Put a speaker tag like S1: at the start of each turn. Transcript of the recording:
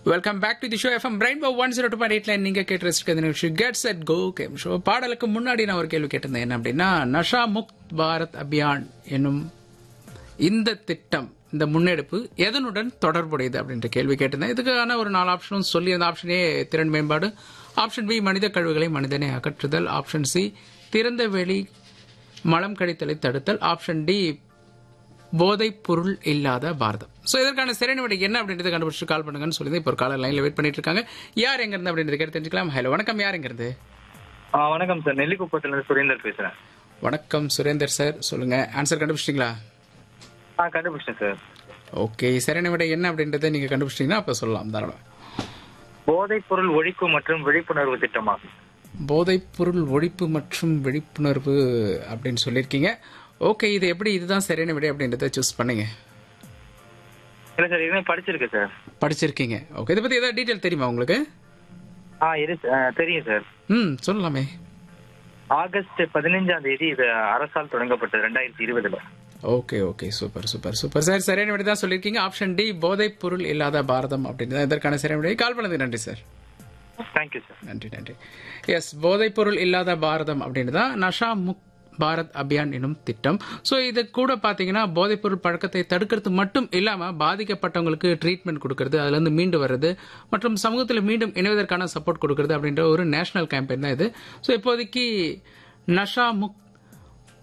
S1: welcome back to the show FM rainbow one zero two point eight line நீங்க கேட்டு ரசிக்கிறது நிகழ்ச்சி gets at go game show பாடலுக்கு முன்னாடி நான் ஒரு கேள்வி கேட்டிருந்தேன் என்ன அப்படின்னா நஷா முக்த் பாரத் அபியான் என்னும் இந்த திட்டம் இந்த முன்னெடுப்பு எதனுடன் தொடர்புடையது அப்படின்ற கேள்வி கேட்டிருந்தேன் இதுக்கான ஒரு நாலு ஆப்ஷனும் சொல்லி அந்த ஆப்ஷன் ஏ திறன் மேம்பாடு ஆப்ஷன் பி மனித கழிவுகளை மனிதனை அகற்றுதல் ஆப்ஷன் சி திறந்த வெளி மலம் கழித்தலை தடுத்தல் ஆப்ஷன் டி போதைப் பொருள் இல்லாத பாரதம் ஸோ இதற்கான சிறை விடை என்ன அப்படின்றத கண்டுபிடிச்சு கால் பண்ணுங்கன்னு சொல்லி இப்போ ஒரு காலர் லைன்ல வெயிட் பண்ணிட்டு இருக்காங்க யார் எங்க இருந்து அப்படின்றத கேட்டு தெரிஞ்சுக்கலாம் ஹலோ வணக்கம் யார் எங்க இருந்து
S2: ஆ, வணக்கம் சார் நெல்லிக்குப்பத்துல இருந்து சுரேந்தர் பேசுறேன்
S1: வணக்கம் சுரேந்தர் சார் சொல்லுங்க ஆன்சர் கண்டுபிடிச்சிட்டீங்களா
S2: ஆ கண்டுபிடிச்சேன் சார்
S1: ஓகே சிறை விடை என்ன அப்படின்றத நீங்க கண்டுபிடிச்சிட்டீங்கன்னா அப்ப சொல்லலாம் தாராளம்
S2: போதைப் பொருள் ஒழிப்பு மற்றும் விழிப்புணர்வு திட்டமாகும்
S1: போதைப் பொருள் ஒழிப்பு மற்றும் விழிப்புணர்வு அப்படின்னு சொல்லியிருக்கீங்க ஓகே இது எப்படி இதுதான் சரியான விடை அப்படின்றத சூஸ் பண்ணுங்க
S2: இல்ல சார் இதுவே படிச்சிருக்கேன் சார்
S1: படிச்சிருக்கீங்க ஓகே இதை பத்தி ஏதாவது டீட்டெயில் தெரியுமா உங்களுக்கு
S2: ஆ இரு ஆ, தெரியும் சார்
S1: ம் சொல்லலாமே
S2: ஆகஸ்ட் பதினைஞ்சாம் தேதி இது அரசால் தொடங்கப்பட்டது ரெண்டாயிரத்தி இருபதுல
S1: okay okay super super super sir சரியான விடை தான் சொல்லியிருக்கீங்க ஆப்ஷன் டி போதைப் பொருள் இல்லாத பாரதம் அப்படின்னு தான் இதற்கான சரியான விடை கால் பண்ணது நன்றி சார்
S2: தேங்க்யூ சார்
S1: நன்றி நன்றி எஸ் போதைப் பொருள் இல்லாத பாரதம் அப்படின்னு தான் நஷா முக் பாரத் அபியான் எனும் திட்டம் ஸோ இது கூட பார்த்தீங்கன்னா போதைப் பொருள் பழக்கத்தை தடுக்கிறது மட்டும் இல்லாமல் பாதிக்கப்பட்டவங்களுக்கு ட்ரீட்மெண்ட் கொடுக்கறது அதுலேருந்து மீண்டு வர்றது மற்றும் சமூகத்தில் மீண்டும் இணைவதற்கான சப்போர்ட் கொடுக்கறது அப்படின்ற ஒரு நேஷனல் கேம்பெயின் தான் இது ஸோ இப்போதைக்கு நஷா முக்